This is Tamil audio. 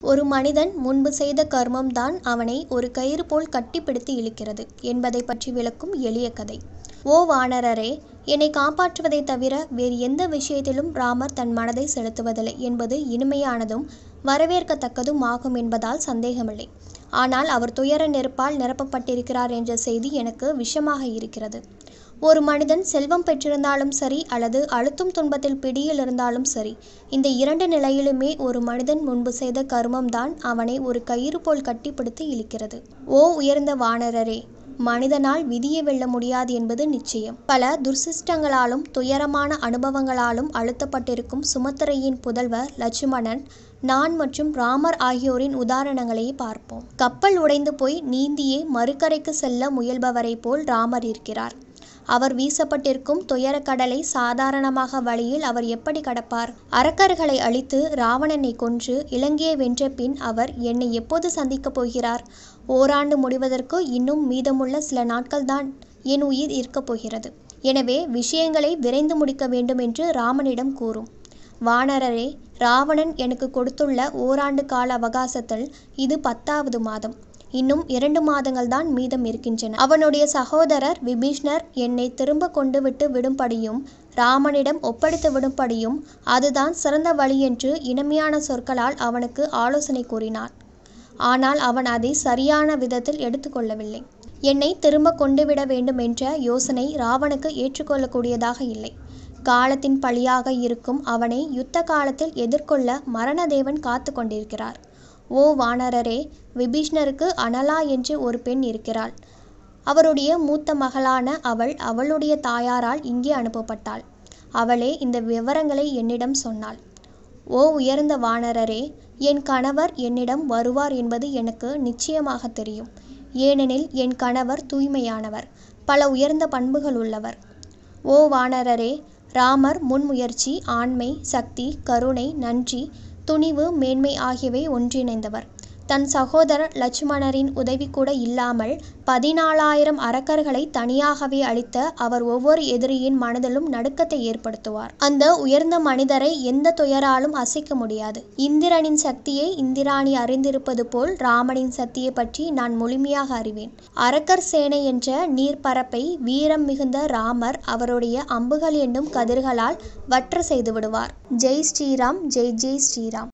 ஒரு மனிதன் முன்பு செய்த கர்மம் தான் அவனை ஒரு கயிறு போல் கட்டிப்பிடித்து இழுக்கிறது என்பதை பற்றி விளக்கும் எளிய கதை. ஓ வானரரே என்னை காப்பாற்றுவதைத் தவிர வேறு எந்த விஷயத்திலும் ராமர் தன் மனதை செலுத்துவதில்லை என்பது இனிமையானதும் வரவேற்கத்தக்கதும் ஆகும் என்பதால் சந்தேகமில்லை. ஆனால் அவர் துயர நெருப்பால் நிரப்பப்பட்டிருக்கிறார் என்ற செய்தி எனக்கு விஷமாக இருக்கிறது. ஒரு மனிதன் செல்வம் பெற்றிருந்தாலும் சரி அல்லது அழுத்தும் துன்பத்தில் பிடியில் இருந்தாலும் சரி இந்த இரண்டு நிலையிலுமே ஒரு மனிதன் முன்பு செய்த கர்மம் தான் அவனை ஒரு கயிறு போல் கட்டிப்பிடித்து இழுக்கிறது. ஓ உயர்ந்த வானரரே மனிதனால் விதியை வெல்ல முடியாது என்பது நிச்சயம். பல துர்சிஷ்டங்களாலும் துயரமான அனுபவங்களாலும் அழுத்தப்பட்டிருக்கும் சுமத்திரையின் புதல்வர் லட்சுமணன் நான் மற்றும் ராமர் ஆகியோரின் உதாரணங்களை பார்ப்போம். கப்பல் உடைந்து போய் நீந்தியே மறுகரைக்கு செல்ல முயல்பவரைப் போல் ராமர் இருக்கிறார். அவர் வீசப்பட்டிருக்கும் துயரக் கடலை சாதாரணமாக வழியில் அவர் எப்படி கடப்பார்? அரக்கர்களை அழித்து ராவணனை கொன்று இலங்கையை வென்ற பின் அவர் என்னை எப்போது சந்திக்கப் போகிறார்? ஓராண்டு முடிவதற்கு இன்னும் மீதமுள்ள சில நாட்கள்தான் என் உயிர் இருக்கப் போகிறது. எனவே விஷயங்களை விரைந்து முடிக்க வேண்டும் என்று ராமனிடம் கூறும். வானரரே ராவணன் எனக்கு கொடுத்துள்ள ஓராண்டு கால அவகாசத்தில் இது பத்தாவது மாதம். இன்னும் இரண்டு மாதங்கள்தான் மீதம் இருக்கின்றன. அவனுடைய சகோதரர் விபீஷணர் என்னை திரும்பக் கொண்டு விட்டு விடும்படியும் ராமனிடம் ஒப்படைத்து விடும்படியும் அதுதான் சிறந்த வழி என்று இனிமையான சொற்களால் அவனுக்கு ஆலோசனை கூறினார். ஆனால் அவன் அதை சரியான விதத்தில் எடுத்துக் கொள்ளவில்லை. என்னை திரும்பக் கொண்டுவிட வேண்டுமென்ற யோசனை ராவனுக்கு ஏற்றுக்கொள்ளக்கூடியதாக இல்லை. காலத்தின் பழியாக இருக்கும் அவனை யுத்த காலத்தில் எதிர்கொள்ள மரணதேவன் காத்துக் கொண்டிருக்கிறார். ஓ வானரரே விபீஷணருக்கு அனலா என்று ஒரு பெண் இருக்கிறாள். அவருடைய மூத்த மகளான அவள் அவளுடைய தாயாரால் இங்கே அனுப்பப்பட்டாள். அவளே இந்த விவரங்களை என்னிடம் சொன்னாள். ஓ உயர்ந்த வானரரே என் கணவர் என்னிடம் வருவார் என்பது எனக்கு நிச்சயமாகத் தெரியும். ஏனெனில் என் கணவர் தூய்மையானவர் பல உயர்ந்த பண்புகளுள்ளவர். ஓ வானரரே ராமர் முன்முயற்சி ஆண்மை சக்தி கருணை நன்றி துணிவு மேன்மை ஆகியவை ஒன்றிணைந்தவர். தன் சகோதரர் லட்சுமணரின் உதவி கூட இல்லாமல் பதினாலாயிரம் அரக்கர்களை தனியாகவே அழித்த அவர் ஒவ்வொரு எதிரியின் மனதிலும் நடுக்கத்தை ஏற்படுத்துவார். அந்த உயர்ந்த மனிதரை எந்த துயராலும் அசைக்க முடியாது. இந்திரனின் சக்தியை இந்திராணி அறிந்திருப்பது போல் ராமனின் சக்தியைப் பற்றி நான் முழுமையாக அறிவேன். அரக்கர் சேனை என்ற நீர்ப்பரப்பை வீரம் மிகுந்த ராமர் அவருடைய அம்புகள் என்னும் கதிர்களால் வற்றச் செய்துவிடுவார். ஜெய் ஸ்ரீராம் ஜெய் ஜெய் ஸ்ரீராம்